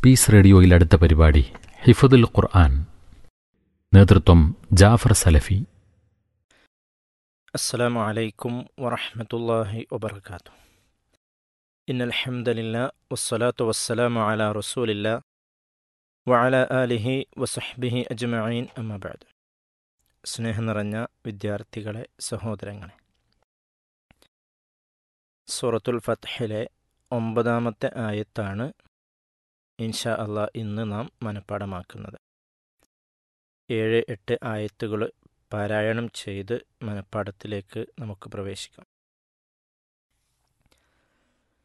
piece റേഡിയോയിൽ അടുത്ത പരിപാടി ഹിഫദുൽ ഖുർആൻ നേതൃത്വം ജാഫർ സലഫി السلام عليكم ورحمة الله وبركاته إن الحمد لله والصلاة والسلام على رسول الله وعلى آله وصحبه أجمعين أما بعد സ്നേഹം നിറഞ്ഞ വിദ്യാർത്ഥികളെ സഹോദരങ്ങളെ സൂറത്തുൽ ഫത്ഹിലെ ഒമ്പതാമത്തെ ആയത്താണ് ഇൻഷാ അള്ളാ ഇന്ന് നാം മനഃപ്പാടമാക്കുന്നത് ഏഴ് എട്ട് ആയത്തുകൾ പാരായണം ചെയ്ത് മനഃപ്പാടത്തിലേക്ക് നമുക്ക് പ്രവേശിക്കാം